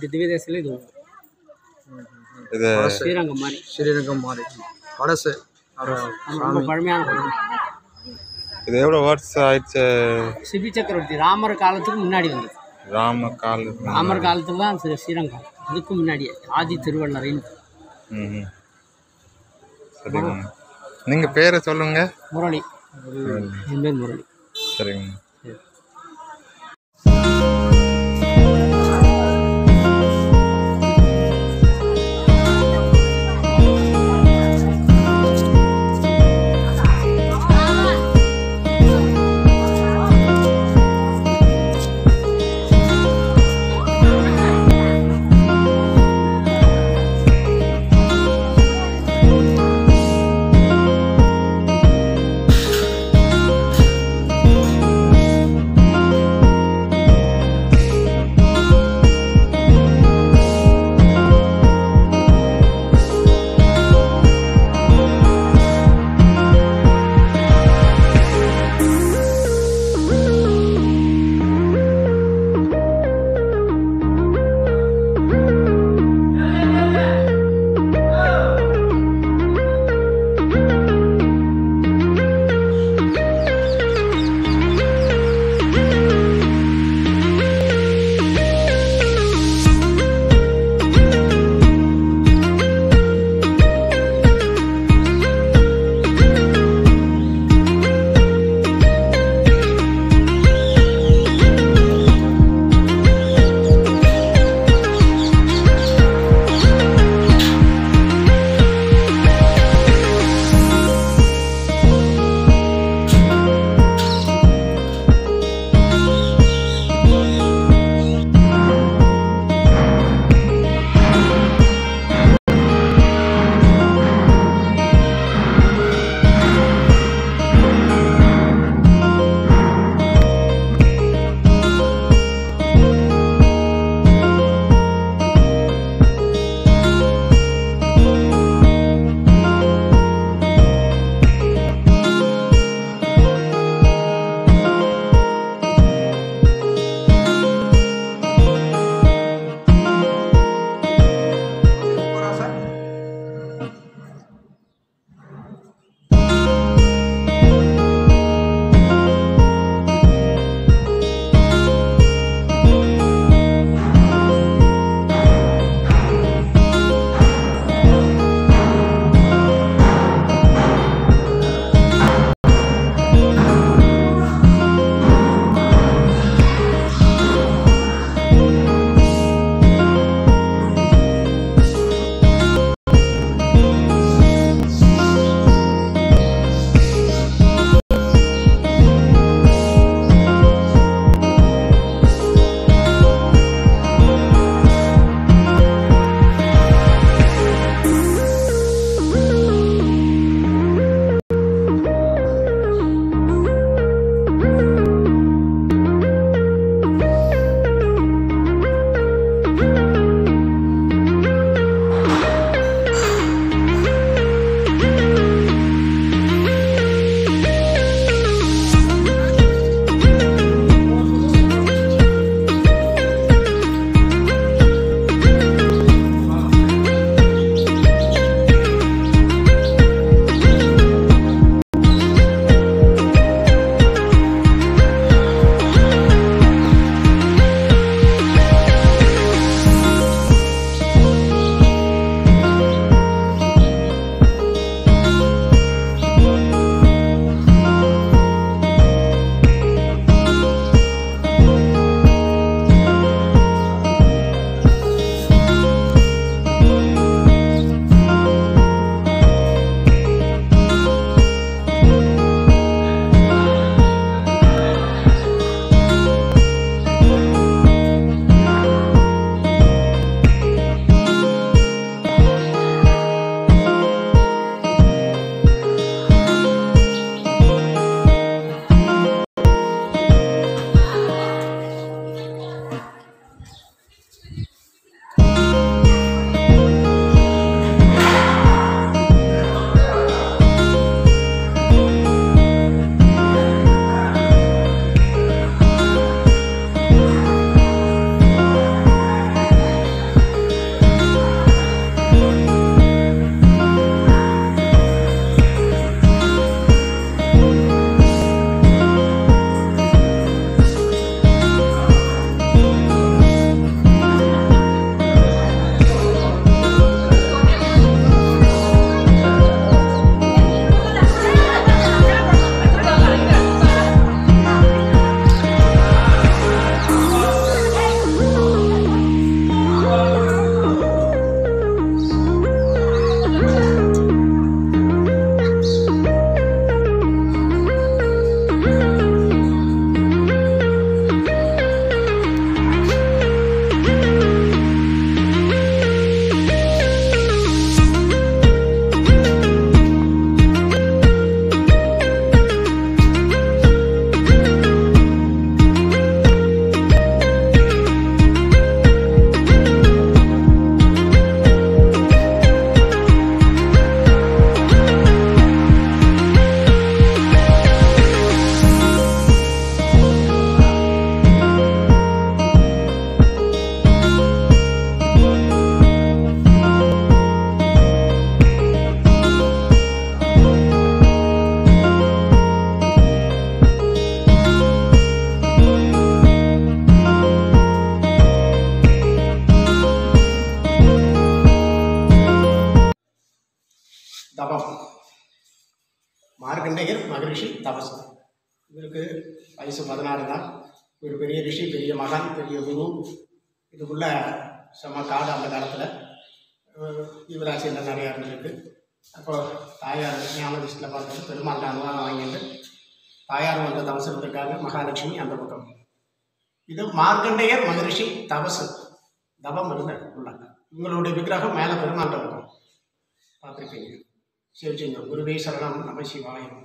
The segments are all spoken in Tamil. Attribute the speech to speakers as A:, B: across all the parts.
A: அஞ்சு திவ்ய தேசத்துல இது ஒன்று
B: இது
A: ஸ்ரீரங்கம் மாதிரி
C: ஸ்ரீரங்கம் மாதிரி படசு
A: அது ரொம்ப பழமையான கோயில்
B: இது எவ்வளோ வருஷம் ஆயிடுச்சு
A: சிபி சக்கரவர்த்தி ராமர் காலத்துக்கு முன்னாடி வந்தது
B: ராம கால்
A: ராமர் காலத்துல தான் ஸ்ரீ- ஸ்ரீரங்கம் அதுக்கு முன்னாடியே ஆதி திருவள்ளரின்
B: ம் சரிங்க நீங்கள் பேரை சொல்லுங்க
A: முரளி என் பேர் முரளி
B: சரிங்க
D: தபசு இவருக்கு வயசு பதினாறு தான் ஒரு பெரிய ரிஷி பெரிய மகான் பெரிய குரு இதுக்குள்ள செம்ம காடு அந்த காலத்தில் யுவராசியில் நிறையா இருந்திருக்கு அப்போ தாயார் ஞான லிஸ்ட்டில் பார்த்துட்டு பெருமாள்கிட்ட அனுமானம் வாங்கிட்டு தாயார் வந்து தவசம் இருக்காங்க மகாலட்சுமி அந்த பக்கம் இது மார்க்கண்டேயர் மகரிஷி தபசு தபம் இருந்த உள்ள இவங்களுடைய விக்கிரகம் மேலே பெருமாள்கிட்ட இருக்கும் பார்த்துருப்பீங்க சிவச்சிங்க குருவே சரணம் நம சிவாயம்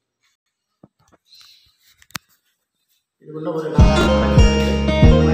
D: இதுக்குள்ள ஒரு நாலாயிரம்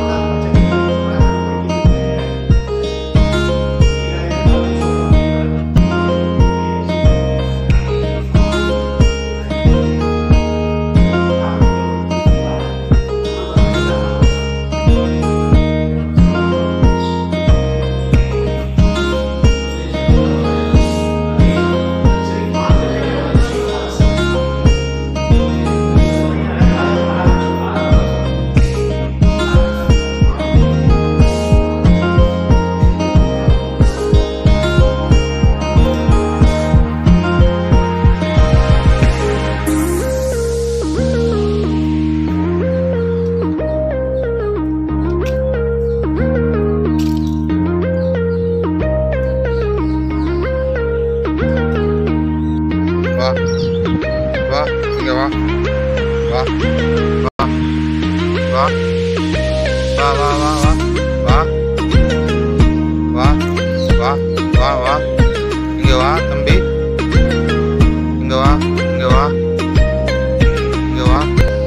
B: வா வா இங்க வா வா வா வா வா வா வா வா வா வா வா வா இங்க வா தம்பி இங்க வா இங்க வா இங்க வா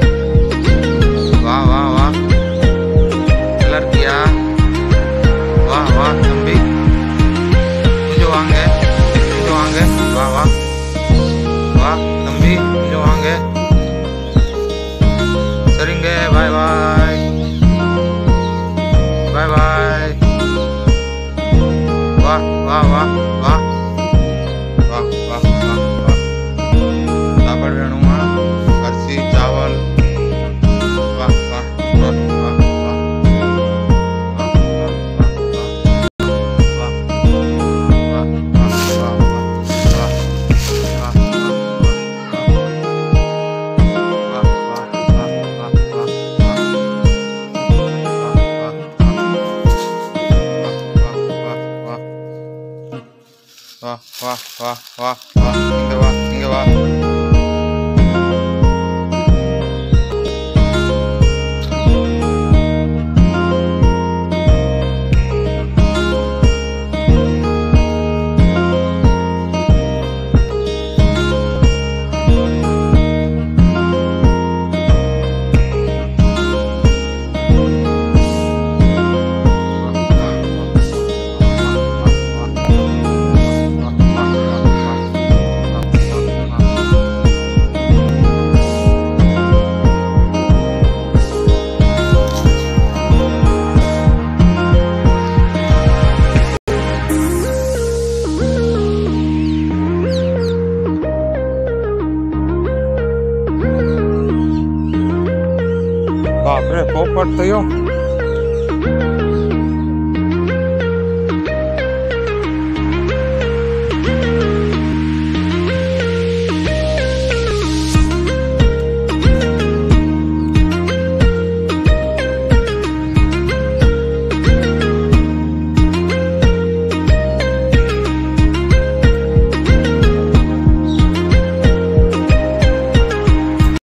B: வா வா வா நல்லா இருக்கியா வா வா தம்பி கொஞ்சம் வாங்க கொஞ்சம் வாங்க வா வா வா தம்பி கொஞ்சம் வாங்க சரிங்க பாய் பாய் பாய் பாய் வா வா வா வா வா வா வா வா சாப்பாடு வேணுமா அரிசி சாவல் வா வா வா வா வா வா வா வா வா வா வா வா வா வா வா வா வா வா இங்க வா இங்க வா बापरे पोपट तो यो